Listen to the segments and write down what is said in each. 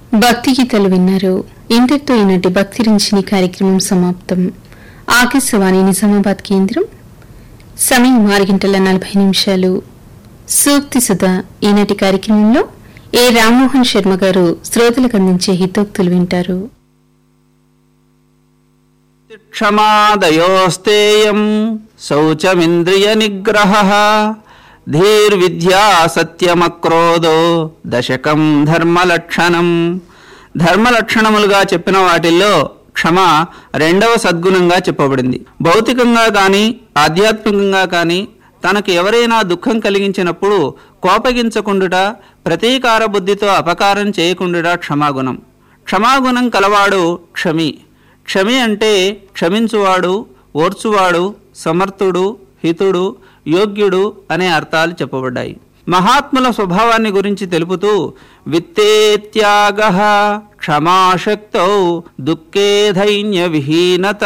భక్తి గీతాలు విన్నారు ఇంతటితో ఈనాటి భక్తి రించిని కార్యక్రమం సమాప్తం ఆకాశవాణి నిజామాబాద్ కేంద్రం సమయం ఆరు గంటల నలభై నిమిషాలు సూక్తి సుధా ఈనాటి కార్యక్రమంలో ఏ రామ్మోహన్ శర్మ గారు శ్రోతలకు అందించే హితోక్తులు వింటారు క్షమాదయోస్తేయం శౌచమింద్రియ నిగ్రహ ధీర్విద్యా సత్యమక్రోధో దశకం ధర్మలక్షణం ధర్మలక్షణములుగా చెప్పిన వాటిల్లో క్షమ రెండవ సద్గుణంగా చెప్పబడింది భౌతికంగా కానీ ఆధ్యాత్మికంగా కానీ తనకు ఎవరైనా దుఃఖం కలిగించినప్పుడు కోపగించకుండుట ప్రతీకార బుద్ధితో అపకారం చేయకుండుట క్షమాగుణం క్షమాగుణం కలవాడు క్షమి క్షమి అంటే క్షమించువాడు ఓర్చువాడు సమర్థుడు హితుడు యోగ్యుడు అనే అర్థాలు చెప్పబడ్డాయి మహాత్ముల స్వభావాన్ని గురించి తెలుపుతూ విత్తేత్యాగ క్షమాశక్తౌ దుఃఖే ధైన్య విహీనత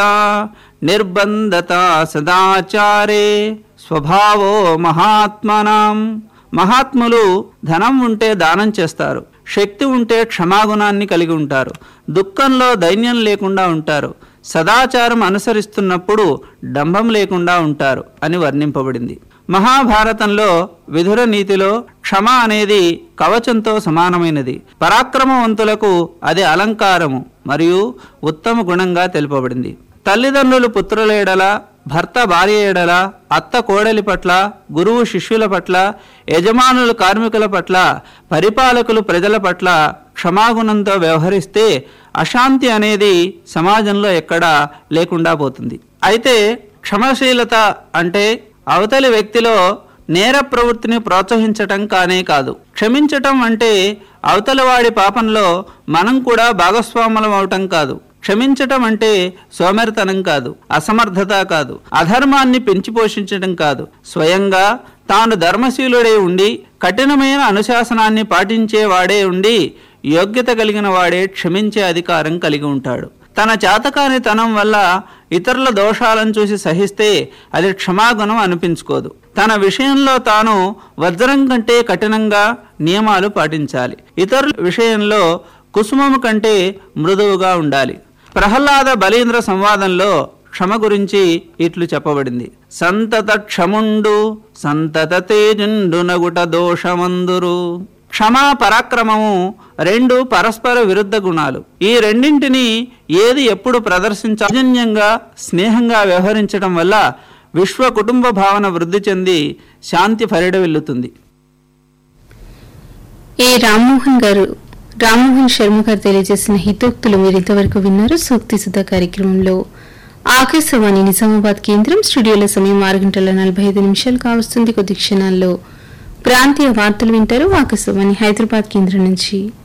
నిర్బంధత సదాచారే స్వభావో మహాత్మనాం మహాత్ములు ధనం ఉంటే దానం చేస్తారు శక్తి ఉంటే క్షమాగుణాన్ని కలిగి ఉంటారు దుఃఖంలో దైన్యం లేకుండా ఉంటారు సదాచారం అనుసరిస్తున్నప్పుడు డంభం లేకుండా ఉంటారు అని వర్ణింపబడింది మహాభారతంలో విధుర నీతిలో క్షమ అనేది కవచంతో సమానమైనది పరాక్రమవంతులకు అది అలంకారము మరియు ఉత్తమ గుణంగా తెలుపబడింది తల్లిదండ్రులు పుత్రుల ఎడల భర్త భార్య ఎడల అత్త కోడలి పట్ల గురువు శిష్యుల పట్ల యజమానులు కార్మికుల పట్ల పరిపాలకులు ప్రజల పట్ల క్షమాగుణంతో వ్యవహరిస్తే అశాంతి అనేది సమాజంలో ఎక్కడా లేకుండా పోతుంది అయితే క్షమశీలత అంటే అవతలి వ్యక్తిలో నేర ప్రవృత్తిని ప్రోత్సహించటం కానే కాదు క్షమించటం అంటే అవతలి వాడి పాపంలో మనం కూడా భాగస్వాములం అవటం కాదు క్షమించటం అంటే సోమరితనం కాదు అసమర్థత కాదు అధర్మాన్ని పెంచి పోషించడం కాదు స్వయంగా తాను ధర్మశీలుడై ఉండి కఠినమైన అనుశాసనాన్ని పాటించే వాడే ఉండి యోగ్యత కలిగిన వాడే క్షమించే అధికారం కలిగి ఉంటాడు తన చేతకాని తనం వల్ల ఇతరుల దోషాలను చూసి సహిస్తే అది క్షమాగుణం అనిపించుకోదు తన విషయంలో తాను వజ్రం కంటే కఠినంగా నియమాలు పాటించాలి ఇతరుల విషయంలో కుసుమము కంటే మృదువుగా ఉండాలి ప్రహ్లాద బలీంద్ర సంవాదంలో క్షమ గురించి ఇట్లు చెప్పబడింది సంతత క్షముండు సంతత తేజుండు నగుట దోషమందురు క్షమా పరాక్రమము రెండు పరస్పర విరుద్ధ గుణాలు ఈ రెండింటిని ఏది ఎప్పుడు ప్రదర్శించజన్యంగా స్నేహంగా వ్యవహరించడం వల్ల విశ్వ కుటుంబ భావన వృద్ధి చెంది శాంతి పరిడవిల్లుతుంది ఏ రామ్మోహన్ గారు రామ్మోహన్ శర్మ గారు తెలియజేసిన హితోక్తులు మీరు ఇంతవరకు విన్నారు సూక్తి సుధా కార్యక్రమంలో ఆకాశవాణి నిజామాబాద్ కేంద్రం స్టూడియోలో సమయం ఆరు గంటల నలభై ఐదు నిమిషాలు కావస్తుంది కొద్ది క్షణాల్లో ప్రాంతీయ వార్తలు వింటారు ఆకాశవాణి హైదరాబాద్ కేంద్రం నుంచి